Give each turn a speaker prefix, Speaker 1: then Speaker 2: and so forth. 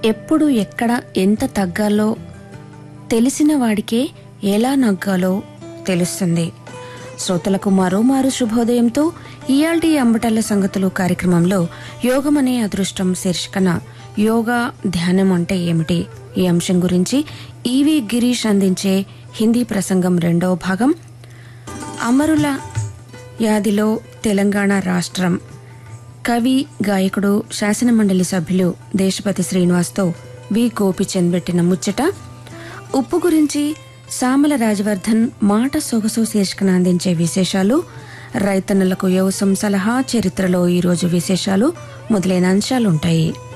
Speaker 1: ఎప్పుడు ఎక్కడ ఎంత తగ్గాలో తెలిసిన వాడికే ఎలా నగ్గాలో తెలుస్తుంది శ్రోతలకు మరోమారు శుభోదయంతో ఇయాల్టి అంబటల్ల సంగతులు కార్యక్రమంలో యోగమనే అదృష్టం శీర్షికన యోగా ధ్యానం అంటే ఏమిటి ఈ అంశం గురించి ఈవి గిరీష్ అందించే హిందీ ప్రసంగం రెండవ భాగం అమరుల యాదిలో తెలంగాణ రాష్ట్రం కవి గాయకుడు శాసనమండలి సభ్యులు దేశపతి శ్రీనివాస్తో వి గోపిచంద్ పెట్టిన ముచ్చట ఉప్పు గురించి సామల రాజవర్ధన్ మాట సొగసు శీర్షికన అందించే విశేషాలు రైతన్నులకు వ్యవసాయం సలహా చరిత్రలో ఈరోజు విశేషాలు మొదలైన అంశాలుంటాయి